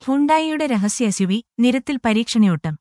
ഹുണ്ടായിയുടെ രഹസ്യ എസ്യുവി നിരത്തിൽ പരീക്ഷണയോട്ടം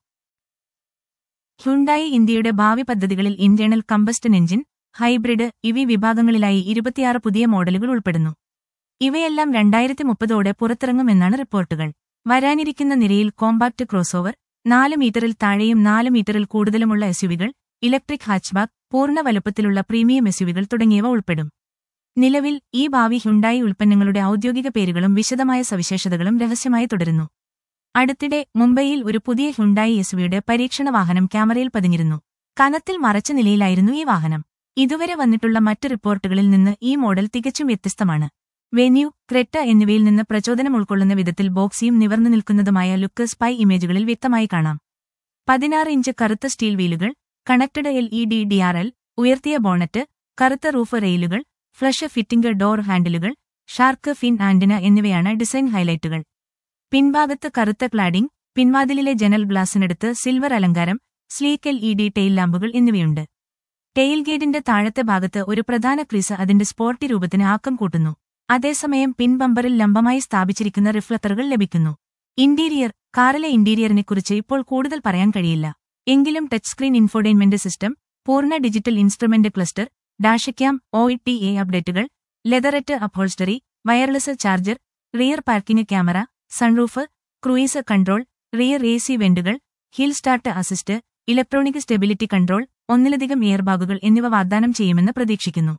ഹ്യുണ്ടായി ഇന്ത്യയുടെ ഭാവി പദ്ധതികളിൽ internal combustion engine hybrid EV വിഭാഗങ്ങളിലായി ഇരുപത്തിയാറ് പുതിയ മോഡലുകൾ ഉൾപ്പെടുന്നു ഇവയെല്ലാം രണ്ടായിരത്തി മുപ്പതോടെ പുറത്തിറങ്ങുമെന്നാണ് റിപ്പോർട്ടുകൾ വരാനിരിക്കുന്ന നിരയിൽ കോമ്പാക്ട് ക്രോസോവർ നാല് മീറ്ററിൽ താഴെയും നാല് മീറ്ററിൽ കൂടുതലുമുള്ള എസ്യുവികൾ ഇലക്ട്രിക് ഹാച്ച്ബാക്ക് പൂർണ്ണ വലുപ്പത്തിലുള്ള പ്രീമിയം എസ്യുവികൾ തുടങ്ങിയവ ഉൾപ്പെടും നിലവിൽ ഈ ഭാവി ഹുണ്ടായി ഉൽപ്പന്നങ്ങളുടെ ഔദ്യോഗിക പേരുകളും വിശദമായ സവിശേഷതകളും രഹസ്യമായി തുടരുന്നു അടുത്തിടെ മുംബൈയിൽ ഒരു പുതിയ ഹുണ്ടായി എസ്യുവിയുടെ പരീക്ഷണ വാഹനം ക്യാമറയിൽ പതിഞ്ഞിരുന്നു കനത്തിൽ മറച്ച നിലയിലായിരുന്നു ഈ വാഹനം ഇതുവരെ വന്നിട്ടുള്ള മറ്റ് റിപ്പോർട്ടുകളിൽ നിന്ന് ഈ മോഡൽ തികച്ചും വ്യത്യസ്തമാണ് വെന്യൂ ക്രെറ്റ എന്നിവയിൽ നിന്ന് പ്രചോദനം ഉൾക്കൊള്ളുന്ന വിധത്തിൽ ബോക്സിയും നിവർന്നു നിൽക്കുന്നതുമായ ലുക്ക് സ്പൈ ഇമേജുകളിൽ വ്യക്തമായി കാണാം പതിനാറ് ഇഞ്ച് കറുത്ത സ്റ്റീൽ വീലുകൾ connected L E D D R L ഉയർത്തിയ ബോണറ്റ് കറുത്ത റൂഫ് റെയിലുകൾ ഫ്ലഷ് ഫിറ്റിംഗ് ഡോർ ഹാൻഡിലുകൾ ഷാർക്ക് ഫിൻ ആന്റിന എന്നിവയാണ് ഡിസൈൻ ഹൈലൈറ്റുകൾ പിൻഭാഗത്ത് കറുത്ത ക്ലാഡിംഗ് പിൻവാതിലിലെ ജനൽ ഗ്ലാസിനടുത്ത് സിൽവർ അലങ്കാരം sleek L E D tail ലാമ്പുകൾ എന്നിവയുണ്ട് ടെയിൽ ഗേറ്റിന്റെ താഴത്തെ ഭാഗത്ത് ഒരു പ്രധാന ക്രീസ് അതിന്റെ സ്പോർട്ടി രൂപത്തിന് ആക്കം കൂട്ടുന്നു അതേസമയം പിൻബമ്പറിൽ ലംബമായി സ്ഥാപിച്ചിരിക്കുന്ന റിഫ്ലക്ടറുകൾ ലഭിക്കുന്നു ഇന്റീരിയർ കാറിലെ ഇന്റീരിയറിനെക്കുറിച്ച് ഇപ്പോൾ കൂടുതൽ പറയാൻ കഴിയില്ല എങ്കിലും ടച്ച് സ്ക്രീൻ ഇൻഫോർടൈൻമെന്റ് സിസ്റ്റം പൂർണ്ണ digital instrument cluster dashcam O T A അപ്ഡേറ്റുകൾ leatherette upholstery wireless charger rear parking camera sunroof cruise control rear A C വെന്റുകൾ hill start assist electronic stability control ഒന്നിലധികം എയർബാഗുകൾ എന്നിവ വാഗ്ദാനം ചെയ്യുമെന്ന് പ്രതീക്ഷിക്കുന്നു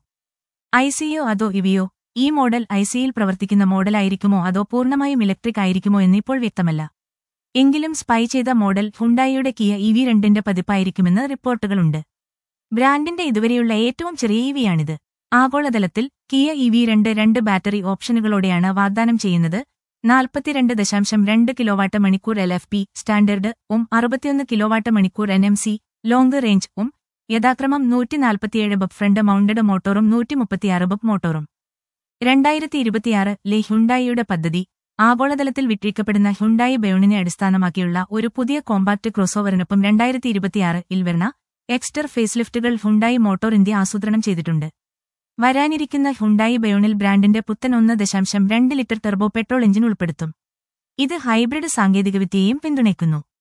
ഐസിയോ അതോ ഇവിയോ ഈ മോഡൽ ഐസിയിൽ പ്രവർത്തിക്കുന്ന മോഡലായിരിക്കുമോ അതോ പൂർണ്ണമായും ഇലക്ട്രിക് ആയിരിക്കുമോ എന്നിപ്പോൾ വ്യക്തമല്ല എങ്കിലും സ്പൈ ചെയ്ത മോഡൽ ഹുണ്ടായിയുടെ കിയ ഇ വി രണ്ടിന്റെ പതിപ്പായിരിക്കുമെന്ന് റിപ്പോർട്ടുകളുണ്ട് ബ്രാൻഡിന്റെ ഇതുവരെയുള്ള ഏറ്റവും ചെറിയ ഇവിയാണിത് ആഗോളതലത്തിൽ കിയ ഇ വി രണ്ട് രണ്ട് ബാറ്ററി ഓപ്ഷനുകളോടെയാണ് വാഗ്ദാനം ചെയ്യുന്നത് നാൽപ്പത്തിരണ്ട് ദശാംശം രണ്ട് കിലോവാട്ട് മണിക്കൂർ എൽ എഫ് പി സ്റ്റാൻഡേർഡ് ഉം അറുപത്തിയൊന്ന് കിലോവാട്ട് മണിക്കൂർ N M C long range ഉം യഥാക്രമം നൂറ്റി നാൽപ്പത്തിയേഴ് ബബ് ഫ്രണ്ട് മൗണ്ടഡ് മോട്ടോറും നൂറ്റി മുപ്പത്തിയാറ് ബബ് മോട്ടോറും രണ്ടായിരത്തി ഇരുപത്തിയാറ് ലെ ഹുണ്ടായിയുടെ പദ്ധതി ആഗോളതലത്തിൽ വിറ്റഴിക്കപ്പെടുന്ന ഹുണ്ടായി ബയോണിനെ അടിസ്ഥാനമാക്കിയുള്ള ഒരു പുതിയ കോമ്പാക്ട് ക്രോസോവറിനൊപ്പം രണ്ടായിരത്തി ഇരുപത്തിയാറ് ഇൽ വരുന്ന എക്സ്റ്റർ ഫേസ്ലിഫ്റ്റുകൾ ഹുണ്ടായി മോട്ടോർ ഇന്ത്യ ആസൂത്രണം ചെയ്തിട്ടുണ്ട് വരാനിരിക്കുന്ന ഹുണ്ടായി ബയോണിൽ ബ്രാൻഡിന്റെ പുത്തൻ ഒന്ന് ദശാംശം രണ്ട് ലിറ്റർ ടെർബോ പെട്രോൾ എഞ്ചിൻ ഉൾപ്പെടുത്തും ഇത് ഹൈബ്രിഡ് സാങ്കേതികവിദ്യയെയും പിന്തുണയ്ക്കുന്നു